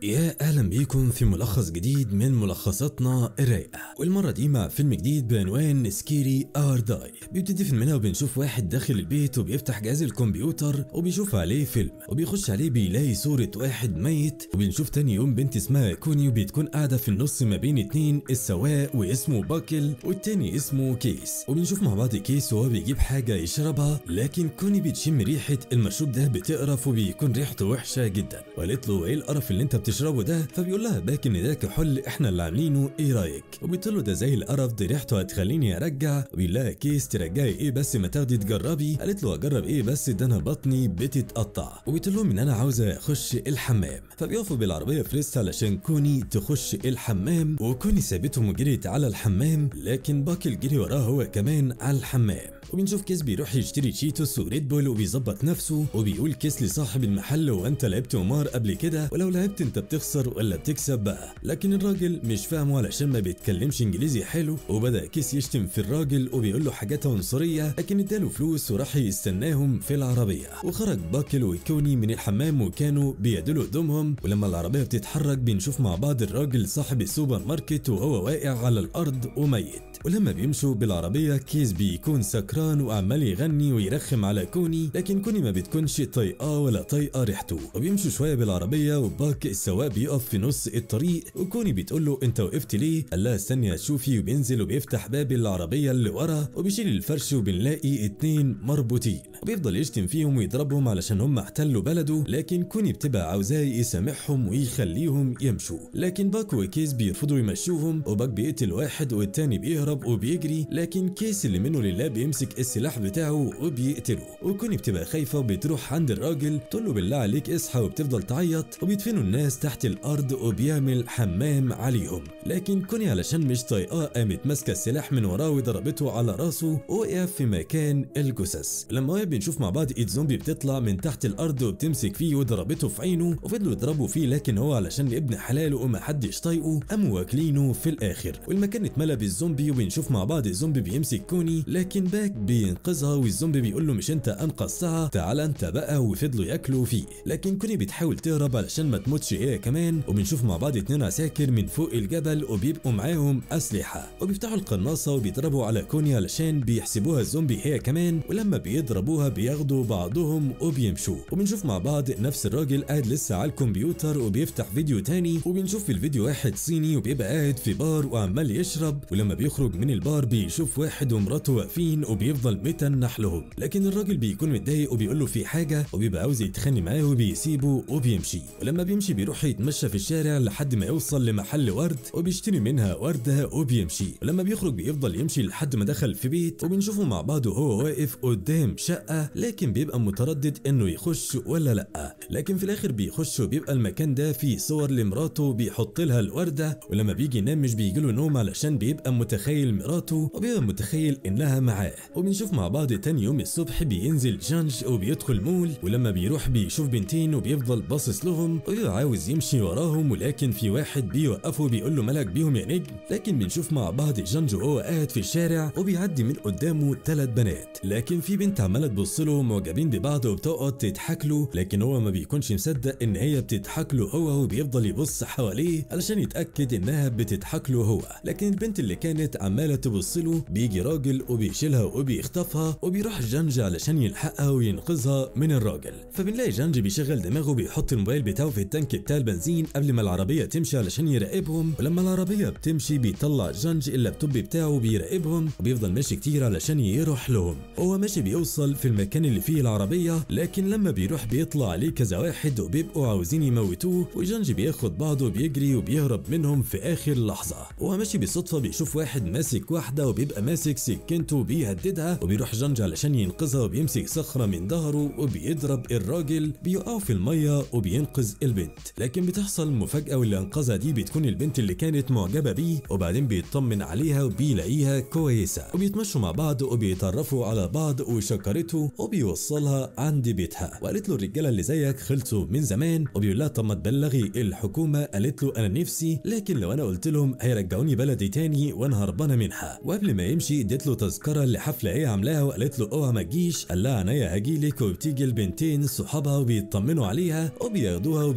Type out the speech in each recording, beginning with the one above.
يا اهلا بيكم في ملخص جديد من ملخصاتنا الرايقه والمره دي مع فيلم جديد بعنوان سكيري اور داي بيبتدي فيلمنا وبنشوف واحد داخل البيت وبيفتح جهاز الكمبيوتر وبيشوف عليه فيلم وبيخش عليه بيلاقي صوره واحد ميت وبنشوف تاني يوم بنت اسمها كوني وبتكون قاعده في النص ما بين اتنين السواق واسمه باكل والتاني اسمه كيس وبنشوف مع بعض كيس وهو بيجيب حاجه يشربها لكن كوني بتشم ريحه المشروب ده بتقرف وبيكون ريحته وحشه جدا وقالت له ايه القرف اللي انت بتشربه ده فبيقول لها باك ان ده كحول احنا اللي عاملينه ايه رايك وبتقول له ده زي القرف دي ريحته هتخليني ارجع وبيقول لها كيس ترجعي ايه بس ما تاخدي تجربي قالت له اجرب ايه بس ده انا بطني بتتقطع وبتقول لهم ان انا عاوزه اخش الحمام فبيقفوا بالعربيه فريست علشان كوني تخش الحمام وكوني سابتهم وجريت على الحمام لكن باكل جري وراه هو كمان على الحمام وبنشوف كيس بيروح يشتري تشيتوس وريد بول وبيظبط نفسه وبيقول كيس لصاحب المحل وانت لعبت قمار قبل كده ولو لعبت انت بتخسر ولا بتكسب بقى لكن الراجل مش فاهمه علشان ما بيتكلمش انجليزي حلو وبدا كيس يشتم في الراجل وبيقول له حاجات عنصريه لكن اداله فلوس وراح يستناهم في العربيه وخرج باكل وكوني من الحمام وكانوا بيدلوا هدومهم ولما العربيه بتتحرك بنشوف مع بعض الراجل صاحب السوبر ماركت وهو واقع على الارض وميت ولما بيمشوا بالعربية كيس بيكون سكران وعمال يغني ويرخم على كوني لكن كوني ما بتكونش طايقاه ولا طايقة ريحته وبيمشوا شوية بالعربية وباك السواق بيقف في نص الطريق وكوني بتقول له انت وقفت ليه؟ قال لها استني اشوفي وبينزل وبيفتح باب العربية اللي ورا وبيشيل الفرش وبنلاقي اتنين مربوطين وبيفضل يشتم فيهم ويضربهم علشان هم احتلوا بلده لكن كوني بتبقى عاوزاه يسامحهم ويخليهم يمشوا لكن باك وكيس بيرفضوا يمشوهم وباك بيقتل واحد والتاني بيهرب وبيجري لكن كيس اللي منه لله بيمسك السلاح بتاعه وبيقتله وكوني بتبقى خايفه وبتروح عند الراجل تقول له بالله عليك اصحى وبتفضل تعيط وبيدفنوا الناس تحت الارض وبيعمل حمام عليهم لكن كوني علشان مش طايقاه قامت ماسكه السلاح من وراه وضربته على راسه ووقع في مكان الجثث لما وقع بنشوف مع بعض ايد زومبي بتطلع من تحت الارض وبتمسك فيه وضربته في عينه وفضلوا يضربوا فيه لكن هو علشان ابن حلاله ومحدش طايقه قاموا واكلينه في الاخر والمكان اتملى بالزومبي وبنشوف مع بعض الزومبي بيمسك كوني لكن باك بينقذها والزومبي بيقول له مش انت انقذتها تعال انت بقى وفضلوا ياكلوا فيه لكن كوني بتحاول تهرب علشان ما تموتش هي كمان وبنشوف مع بعض اتنين عساكر من فوق الجبل وبيبقوا معاهم اسلحه وبيفتحوا القناصه وبيضربوا على كوني علشان بيحسبوها الزومبي هي كمان ولما بيضربوها بياخدوا بعضهم وبيمشوا وبنشوف مع بعض نفس الراجل قاعد لسه على الكمبيوتر وبيفتح فيديو تاني وبنشوف في الفيديو واحد صيني وبيبقى قاعد في بار وعمال يشرب ولما بيخرج من البار بيشوف واحد ومراته واقفين وبيفضل متنح لهم لكن الراجل بيكون متضايق وبيقول له في حاجه وبيبقى عاوز يتخانق معاه وبيسيبه وبيمشي ولما بيمشي بيروح يتمشى في الشارع لحد ما يوصل لمحل ورد وبيشتري منها ورده وبيمشي ولما بيخرج بيفضل يمشي لحد ما دخل في بيت وبنشوفه مع بعض وهو واقف قدام شقه لكن بيبقى متردد انه يخش ولا لا لكن في الاخر بيخش وبيبقى المكان ده فيه صور لمراته بيحط لها الورده ولما بيجي ينام مش بيجي له نوم علشان بيبقى متخيل مراته وبيبقى متخيل انها معاه وبنشوف مع بعض تاني يوم الصبح بينزل جانج وبيدخل مول ولما بيروح بيشوف بنتين وبيفضل باصص لهم وبيبقى عاوز يمشي وراهم ولكن في واحد بيوقفه بيقول له مالك بيهم يا نجم لكن بنشوف مع بعض جانج وهو قاعد في الشارع وبيعدي من قدامه ثلاث بنات لكن في بنت عماله تبص له معجبين ببعض وبتقعد تضحك له لكن هو ما بيكونش مصدق ان هي بتضحك له هو وبيفضل يبص حواليه علشان يتاكد انها بتضحك له هو لكن البنت اللي كانت عماله تبص له بيجي راجل وبيشيلها وبيخطفها وبيروح جانج علشان يلحقها وينقذها من الراجل فبنلاقي جانج بيشغل دماغه بيحط الموبايل بتاعه في التانك بتاع البنزين قبل ما العربيه تمشي علشان يراقبهم ولما العربيه بتمشي بيطلع جانج اللابتوب بتاعه بيراقبهم وبيفضل ماشي كتير علشان يروح لهم هو ماشي بيوصل في المكان اللي فيه العربيه لكن لما بيروح بيطلع عليه كذا واحد وبيبقوا عاوزين يموتوه وجانج بياخد بعضه وبيجري وبيهرب منهم في اخر لحظه وهو ماشي بالصدفه بيشوف واحد ماسك واحده وبيبقى ماسك سكينته وبيهددها وبيروح جانج علشان ينقذها وبيمسك صخره من ظهره وبيضرب الراجل بيقعوا في الميه وبينقذ البنت لكن بتحصل مفاجاه واللي انقذها دي بتكون البنت اللي كانت معجبه بيه وبعدين بيطمن عليها وبيلاقيها كويسه وبيتمشوا مع بعض وبيتعرفوا على بعض وشكرته وبيوصلها عند بيتها وقالت له الرجاله اللي زيك خلصوا من زمان وبيقول لها طب ما تبلغي الحكومه قالت له انا نفسي لكن لو انا قلت لهم هيرجعوني بلدي تاني وانا هربانه منها وقبل ما يمشي اديت له تذكره لحفله هي عاملاها وقالت له اوعى ما تجيش قال لها عينيا هجيلك وبتيجي البنتين صحابها وبيطمنوا عليها وبياخدوها وبيخشوا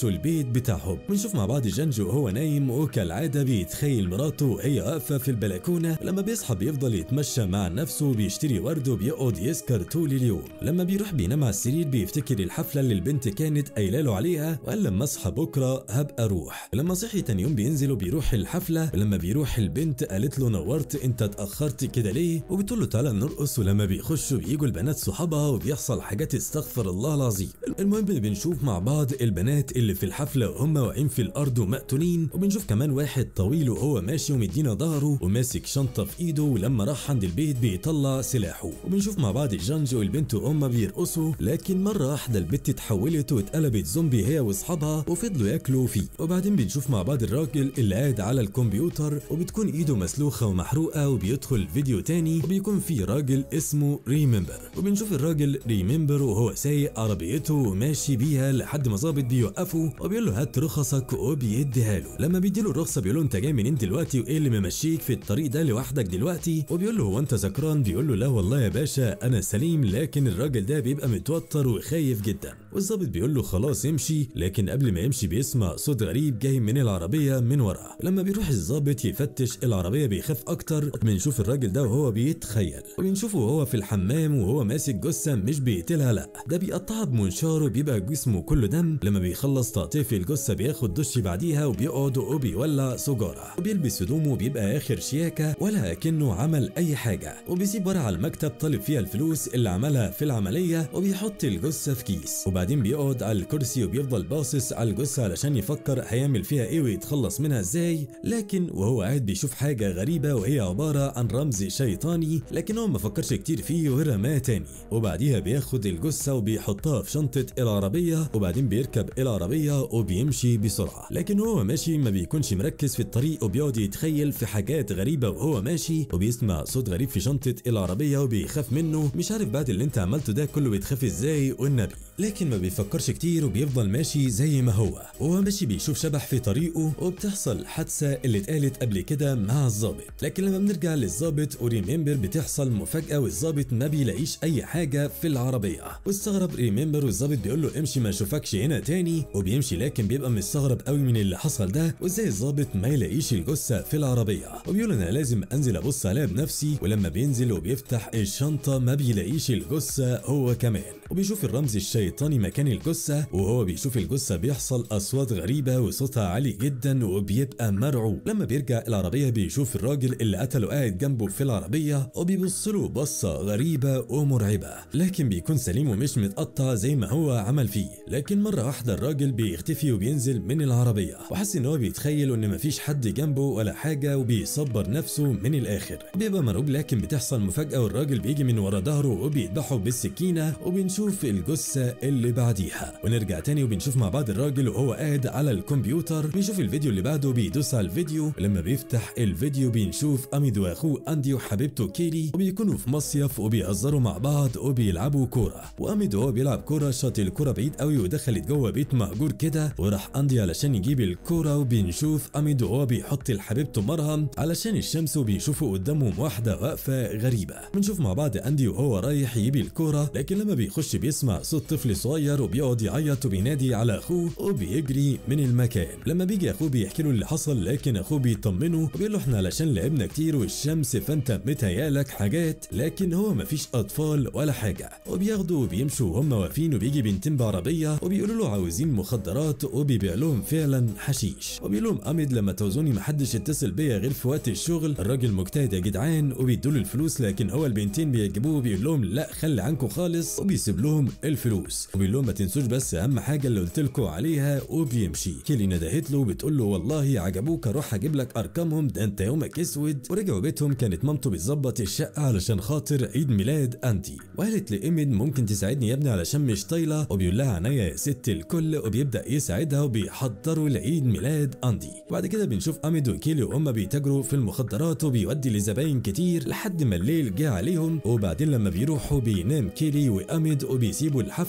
بيخشوا البيت بتاعهم بنشوف مع بعض جانجو وهو نايم وكالعاده بيتخيل مراته وهي واقفه في البلكونه لما بيصحى بيفضل يتمشى مع نفسه وبيشتري ورد وبيقعد يسكر طول اليوم لما بيروح بينام على السرير بيفتكر الحفله اللي البنت كانت قايله له عليها وقال لما اصحى بكره هبقى اروح لما صحي تاني يوم بينزل وبيروح الحفله ولما بيروح البنت قالت له نورت انت اتاخرت كده ليه وبتقول له تعالى نرقص ولما بيخشوا بيجوا البنات صحابها وبيحصل حاجات استغفر الله العظيم المهم بنشوف مع بعض البنات اللي في الحفله وهم واقعين في الارض ومقتولين وبنشوف كمان واحد طويل وهو ماشي ومدينا ظهره وماسك شنطه في ايده ولما راح عند البيت بيطلع سلاحه وبنشوف مع بعض جانج والبنت وهم بيرقصوا لكن مره واحده البت اتحولت واتقلبت زومبي هي واصحابها وفضلوا ياكلوا فيه وبعدين بنشوف مع بعض الراجل اللي قاعد على الكمبيوتر وبتكون ايده مسلوخه ومحروقه وبيدخل فيديو تاني وبيكون في راجل اسمه ريمبر وبنشوف الراجل ريمبر وهو سايق عربيته وماشي بيها لحد ما ظابط بيوقفه وبيقول له هات رخصك وبيديها له لما بيديله الرخصه بيقول له انت جاي منين دلوقتي وايه اللي ممشيك في الطريق ده لوحدك دلوقتي وبيقول له هو انت سكران بيقول له لا والله يا باشا انا سليم لكن الراجل ده بيبقى متوتر وخايف جدا والظابط بيقول له خلاص امشي لكن قبل ما يمشي بيسمع صوت غريب جاي من العربيه من ورا لما بيروح الظابط يفتش العربيه بيخاف اكتر بنشوف الراجل ده وهو بيتخيل وبنشوفه وهو في الحمام وهو ماسك جثه مش بيقتلها لا ده بيقطعها بمنشار وبيبقى جسمه كله دم لما بيخلص تقطيف الجثه بياخد دش بعديها وبيقعد وبيولع سجاره وبيلبس هدومه وبيبقى اخر شياكه ولا كأنه عمل اي حاجه وبيسيب ورقه على المكتب طالب فيها الفلوس اللي عملها في العمليه وبيحط الجثه في كيس وبعدين بيقعد على الكرسي وبيفضل باصص على الجثه علشان يفكر هيعمل فيها ايه ويتخلص منها ازاي لكن وهو قاعد بيشوف حاجه غريبه وهي عباره عن رمز شيطاني لكن هو ما فكرش كتير فيه ورماه تاني وبعديها بياخد الجثه وبيحطها في شنطه العربيه وبعدين بيركب العربيه وبيمشي بسرعه لكن هو ماشي ما بيكونش مركز في الطريق وبيقعد يتخيل في حاجات غريبه وهو ماشي وبيسمع صوت غريب في شنطه العربيه وبيخاف منه مش عارف بعد اللي انت عملته ده كله بتخاف ازاي والنبي لكن ما بيفكرش كتير وبيفضل ماشي زي ما هو وهو ماشي بيشوف شبح في طريقه وبتحصل حادثه اللي اتقالت قبل كده مع الظابط لكن لما بنرجع للظابط وريمبر بتحصل مفاجاه والظابط ما بيلاقيش اي حاجه في العربيه واستغرب ريمبر والظابط بيقول له امشي ما اشوفكش هنا تاني وبيمشي لكن بيبقى مستغرب قوي من اللي حصل ده وازاي الظابط ما يلاقيش الجثه في العربيه وبيقول انا لازم انزل ابص عليها بنفسي ولما بينزل وبيفتح الشنطه ما بيلاقيش الجثه هو كمان وبيشوف الرمز الشيطاني مكان الجثه وهو بيشوف الجثه بيحصل اصوات غريبه وصوتها عالي جدا وبيبقى مرعوب لما بيرجع العربيه بيشوف الراجل اللي قتله قاعد جنبه في العربيه وبيبص له بصه غريبه ومرعبه لكن بيكون سليم ومش متقطع زي ما هو عمل فيه لكن مره واحده الراجل بيختفي وبينزل من العربيه وحس ان هو بيتخيل ان مفيش حد جنبه ولا حاجه وبيصبر نفسه من الاخر بيبقى مرعوب لكن بتحصل مفاجاه والراجل بيجي من ورا ظهره وبيذبحه بالسكينه وبنشوف الجثه اللي بعديها ونرجع تاني وبنشوف مع بعض الراجل وهو قاعد على الكمبيوتر بيشوف الفيديو اللي بعده بيدوس على الفيديو لما بيفتح الفيديو بنشوف اميد واخوه اندي وحبيبته كيلي وبيكونوا في مصيف وبيهزروا مع بعض وبيلعبوا كوره واميد وهو بيلعب كوره شاط الكوره بعيد قوي ودخلت جوه بيت مهجور كده وراح اندي علشان يجيب الكوره وبنشوف اميد وهو بيحط لحبيبته مرهم علشان الشمس وبيشوفوا قدامهم واحده واقفه غريبه بنشوف مع بعض اندي وهو رايح يجيب الكوره لكن لما بيخش بيسمع صوت طفل صغير وبيقعد يعيط وبينادي على اخوه وبيجري من المكان لما بيجي اخوه بيحكي له اللي حصل لكن اخوه بيطمنه وبيقول له احنا علشان لعبنا كتير والشمس فانت متهيالك حاجات لكن هو مفيش اطفال ولا حاجه وبياخدوا وبيمشوا وهم واقفين وبيجي بنتين بعربيه وبيقولوا له عاوزين مخدرات وبيبيع لهم فعلا حشيش وبيقول لهم امد لما تعوزوني محدش يتصل بيا غير في وقت الشغل الراجل مجتهد يا جدعان وبيدوا له الفلوس لكن هو البنتين بيجيبوه وبيقول لهم لا خلي عنكم خالص وبيسيب لهم الفلوس وبيقول لهم ما تنسوش بس اهم حاجه اللي قلت لكم عليها وبيمشي كيلي ندهت له وبتقول له والله عجبوك اروح اجيب لك ارقامهم ده انت يومك اسود ورجعوا بيتهم كانت مامته بتظبط الشقه علشان خاطر عيد ميلاد انتي وقالت لايمن ممكن تساعدني يا ابني علشان مش طايله وبيقول لها عينيا يا ست الكل وبيبدا يساعدها وبيحضروا لعيد ميلاد اندي وبعد كده بنشوف اميد وكيلي وهم بيتاجروا في المخدرات وبيودي لزباين كتير لحد ما الليل جه عليهم وبعدين لما بيروحوا بينام كيلي واميد وبيسيبوا الحفله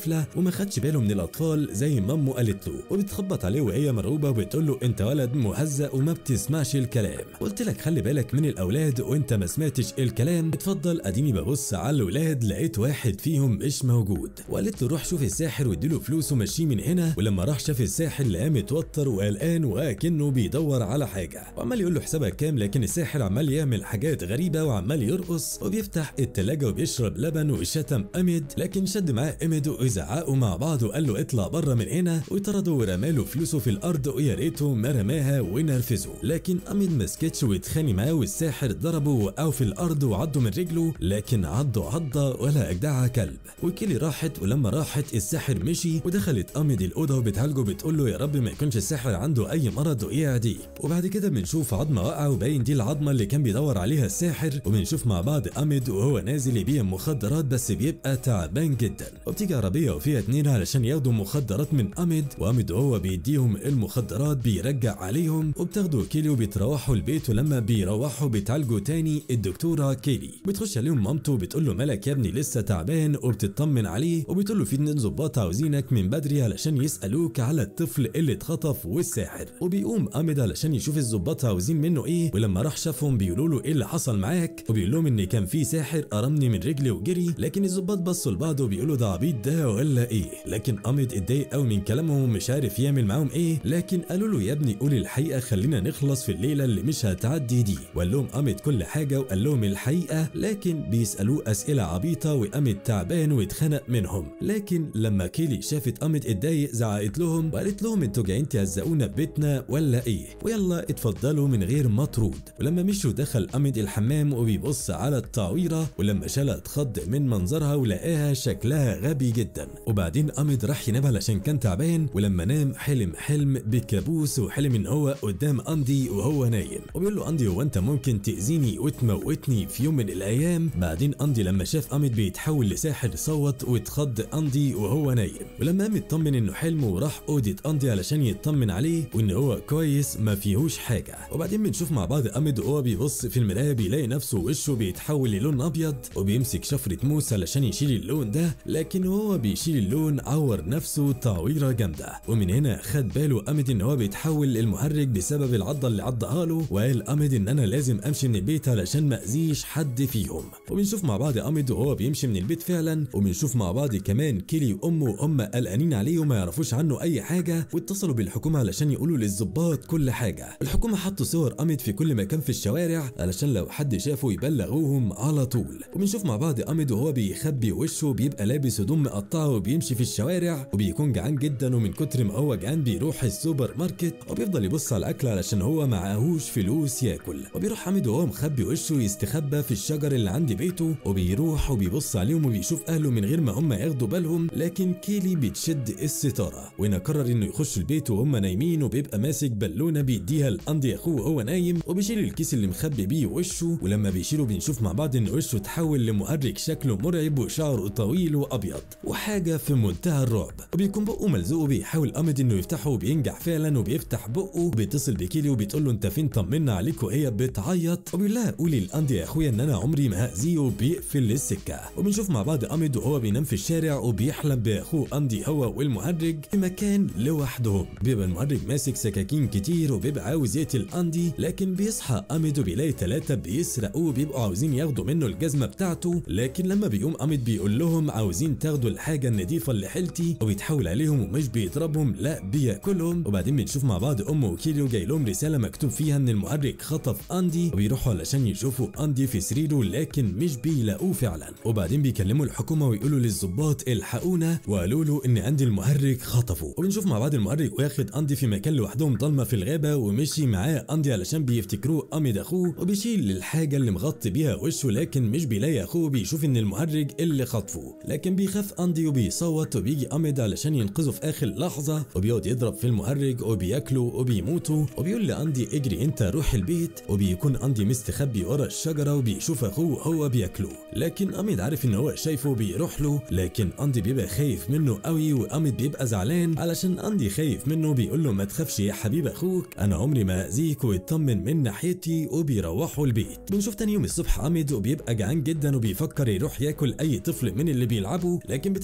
وما خدش باله من الاطفال زي ما امه قالت له وبتخبط عليه وهي مرعوبه وبتقول له انت ولد مهزأ وما بتسمعش الكلام قلت لك خلي بالك من الاولاد وانت ما سمعتش الكلام اتفضل اديني ببص على الولاد لقيت واحد فيهم مش موجود وقالت له روح شوف الساحر واديله فلوس ومشيه من هنا ولما راح شاف الساحر لقاه متوتر وقلقان وكأنه بيدور على حاجه وعمال يقول له حسابك كام لكن الساحر عمال يعمل حاجات غريبه وعمال يرقص وبيفتح التلاجة وبيشرب لبن وشتم امد لكن شد معاه امد وزعقوا مع بعض وقال له اطلع بره من هنا وطرده ورماله فلوسه في الارض ويا ريته ما رماها ونرفزه لكن امد ما سكتش واتخانق معاه والساحر ضربه ووقعه في الارض وعضه من رجله لكن عضه عضه ولا اجدعها كلب وكيلي راحت ولما راحت الساحر مشي ودخلت امد الاوضه وبتعالجه بتقول له يا رب ما يكونش الساحر عنده اي مرض ويعدي وبعد كده بنشوف عظمه واقعه وباين دي العظمه اللي كان بيدور عليها الساحر وبنشوف مع بعض امد وهو نازل يبيع مخدرات بس بيبقى تعبان جدا وبتيجي عربيه وفيها اتنين علشان ياخدوا مخدرات من امد وامد وهو بيديهم المخدرات بيرجع عليهم وبتاخدوا كيلي وبيتروحوا البيت ولما بيروحوا بتعالجوا تاني الدكتوره كيلي بتخش عليهم مامته وبتقول له مالك يا ابني لسه تعبان وبتطمن عليه وبتقول له في اتنين ظباط عاوزينك من بدري علشان يسالوك على الطفل اللي اتخطف والساحر وبيقوم امد علشان يشوف الظباط عاوزين منه ايه ولما راح شافهم بيقولوا له ايه اللي حصل معاك وبيقول لهم ان كان في ساحر قرمني من رجلي وجري لكن الظباط بصوا لبعض وبيقولوا ده عبيط ده ولا ايه لكن امد اتضايق قوي من كلامهم مش عارف يعمل معاهم ايه لكن قالوا له يا ابني قول الحقيقه خلينا نخلص في الليله اللي مش هتعدي دي وقال لهم امد كل حاجه وقال لهم الحقيقه لكن بيسالوه اسئله عبيطه وامد تعبان واتخنق منهم لكن لما كيلي شافت امد اتضايق زعقت لهم وقالت لهم انتوا جايين تهزقونا في بيتنا ولا ايه ويلا اتفضلوا من غير مطرود ولما مشوا دخل امد الحمام وبيبص على التعويره ولما شالها اتخض من منظرها ولقاها شكلها غبي جدا وبعدين امد راح ينام علشان كان تعبان ولما نام حلم حلم بكابوس وحلم ان هو قدام اندي وهو نايم وبيقول له اندي هو انت ممكن تاذيني وتموتني في يوم من الايام بعدين اندي لما شاف امد بيتحول لساحر صوت واتخض اندي وهو نايم ولما قام اطمن انه حلم وراح اوضه اندي علشان يطمن عليه وان هو كويس ما فيهوش حاجه وبعدين بنشوف مع بعض امد وهو بيبص في المرايه بيلاقي نفسه وشه بيتحول للون ابيض وبيمسك شفره موس علشان يشيل اللون ده لكن وهو بيشيل اللون عور نفسه تعويره جامده ومن هنا خد باله امد ان هو بيتحول للمهرج بسبب العضه اللي عضها له وقال امد ان انا لازم امشي من البيت علشان ما اذيش حد فيهم وبنشوف مع بعض امد وهو بيمشي من البيت فعلا وبنشوف مع بعض كمان كيلي وامه وهم قلقانين عليه وما يعرفوش عنه اي حاجه واتصلوا بالحكومه علشان يقولوا للظباط كل حاجه الحكومه حطوا صور امد في كل مكان في الشوارع علشان لو حد شافه يبلغوهم على طول وبنشوف مع بعض امد وهو بيخبي وشه بيبقى لابس هدوم مقطعه وبيمشي في الشوارع وبيكون جعان جدا ومن كتر ما هو جعان بيروح السوبر ماركت وبيفضل يبص على الاكل علشان هو معهوش فلوس ياكل وبيروح حمد وهو مخبي وشه يستخبى في الشجر اللي عند بيته وبيروح وبيبص عليهم وبيشوف اهله من غير ما هم ياخدوا بالهم لكن كيلي بتشد الستاره وهنا قرر انه يخش البيت وهم نايمين وبيبقى ماسك بالونه بيديها لاندي اخوه وهو نايم وبيشيل الكيس اللي مخبي بيه وشه ولما بيشيله بنشوف مع بعض ان وشه اتحول لمؤرج شكله مرعب وشعره طويل وابيض وحاجه في منتهى الرعب وبيكون بقه ملزوق وبيحاول امد انه يفتحه وبينجح فعلا وبيفتح بقه وبيتصل بكيلي وبتقول له انت فين طمنا عليك وهي بتعيط وبيقول لها قولي لاندي يا اخويا ان انا عمري ما هاذيه وبيقفل السكه وبنشوف مع بعض امد وهو بينام في الشارع وبيحلم باخوه اندي هو والمهرج في مكان لوحدهم بيبقى المهرج ماسك سكاكين كتير وبيبقى عاوز يقتل اندي لكن بيصحى امد وبيلاقي ثلاثه بيسرقوه وبيبقوا عاوزين ياخدوا منه الجزمه بتاعته لكن لما بيقوم امد بيقول لهم عاوزين تاخدوا الحاجه النظيفه اللي حيلتي وبيتحول عليهم ومش بيضربهم لا بياكلهم وبعدين بنشوف مع بعض امه وكيليو جاي لهم رساله مكتوب فيها ان المهرج خطف اندي وبيروحوا علشان يشوفوا اندي في سريره لكن مش بيلاقوه فعلا وبعدين بيكلموا الحكومه ويقولوا للظباط الحقونا وقالوا له ان اندي المهرج خطفه وبنشوف مع بعض المهرج واخد اندي في مكان لوحدهم ضلمه في الغابه ومشي معاه اندي علشان بيفتكروه امد اخوه وبيشيل الحاجه اللي مغطي بيها وشه لكن مش بيلاقي اخوه بيشوف ان المهرج اللي خطفه لكن بيخاف اندي وبيصوت وبيجي امد علشان ينقذه في اخر لحظه وبيقعد يضرب في المهرج وبياكله وبيموتوا وبيقول لاندي اجري انت روح البيت وبيكون اندي مستخبي ورا الشجره وبيشوف اخوه هو بياكله لكن امد عارف ان هو شايفه بيروح له لكن اندي بيبقى خايف منه قوي وامد بيبقى زعلان علشان اندي خايف منه بيقول له ما تخافش يا حبيب اخوك انا عمري ما اذيك واطمن من ناحيتي وبيروحوا البيت بنشوف تاني يوم الصبح امد وبيبقى جعان جدا وبيفكر يروح ياكل اي طفل من اللي بيلعبوا لكن بتطلع عليهم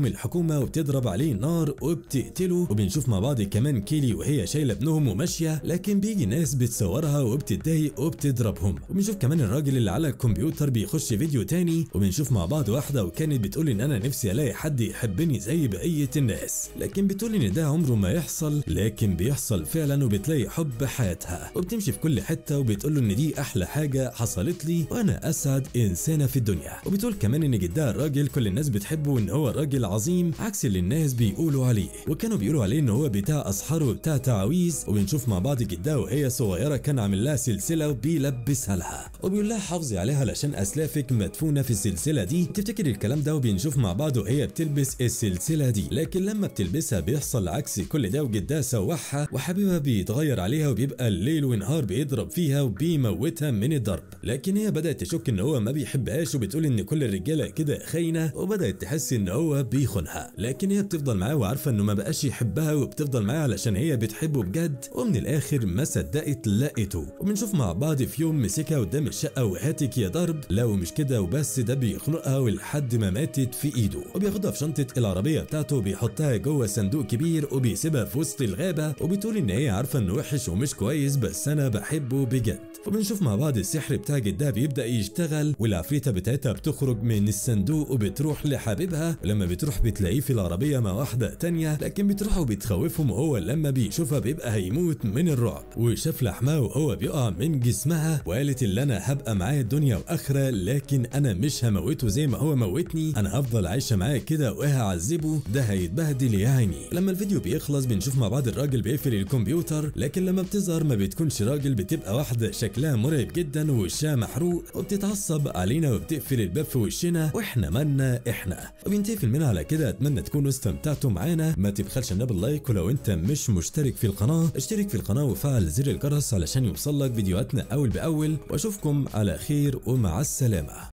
لهم الحكومه وبتضرب عليه نار وبتقتله وبنشوف مع بعض كمان كيلي وهي شايله ابنهم وماشيه لكن بيجي ناس بتصورها وبتتضايق وبتضربهم وبنشوف كمان الراجل اللي على الكمبيوتر بيخش فيديو تاني وبنشوف مع بعض واحده وكانت بتقول ان انا نفسي الاقي حد يحبني زي بقيه الناس لكن بتقول ان ده عمره ما يحصل لكن بيحصل فعلا وبتلاقي حب حياتها وبتمشي في كل حته وبتقول له ان دي احلى حاجه حصلت لي وانا اسعد انسانه في الدنيا وبتقول كمان ان جدها الراجل كل الناس بتحبه وان هو راجل عظيم عكس اللي الناس بيقولوا عليه وكانوا بيقولوا عليه ان هو بتاع اسحار وبتاع تعاويذ وبنشوف مع بعض جدها وهي صغيره كان عامل لها سلسله وبيلبسها لها وبيقول لها حافظي عليها علشان اسلافك مدفونه في السلسله دي تفتكر الكلام ده وبنشوف مع بعض وهي بتلبس السلسله دي لكن لما بتلبسها بيحصل عكس كل ده وجدها سوحها وحبيبها بيتغير عليها وبيبقى الليل ونهار بيضرب فيها وبيموتها من الضرب لكن هي بدات تشك ان هو ما بيحبهاش وبتقول ان كل الرجاله كده خاينه وبدات تحس ان هو بيخونها لكن هي بتفضل معاه وعارفه انه ما بقاش يحبها وبتفضل معاه علشان هي بتحبه بجد ومن الاخر ما صدقت لقيته وبنشوف مع بعض في يوم مسكها قدام الشقه وهاتك يا ضرب لو مش كده وبس ده بيخنقها ولحد ما ماتت في ايده وبياخدها في شنطه العربيه بتاعته وبيحطها جوه صندوق كبير وبيسيبها في وسط الغابه وبتقول ان هي عارفه انه وحش ومش كويس بس انا بحبه بجد وبنشوف مع بعض السحر بتاع جدها بيبدا يشتغل والعفريته بتاعتها بتخرج من الصندوق وبتروح لحبيبها ولما بتروح بتلاقيه في العربيه مع واحده تانية لكن بتروح وبتخوفهم وهو لما بيشوفها بيبقى هيموت من الرعب وشاف لحمها وهو بيقع من جسمها وقالت اللي انا هبقى معاه الدنيا واخره لكن انا مش هموته زي ما هو موتني انا هفضل عايشه معاه كده وهعذبه ده هيتبهدل يا عيني لما الفيديو بيخلص بنشوف مع بعض الراجل بيقفل الكمبيوتر لكن لما بتظهر ما بتكونش راجل بتبقى واحده شكلها مرعب جدا ووشها محروق وبتتعصب علينا وبتقفل الباب في وشنا واحنا مالنا احنا وبينتهي فيلمنا على كده اتمنى تكونوا استمتعتوا معانا ما تبخلش لنا باللايك ولو انت مش مشترك في القناه اشترك في القناه وفعل زر الجرس علشان يوصلك فيديوهاتنا اول باول واشوفكم على خير ومع السلامه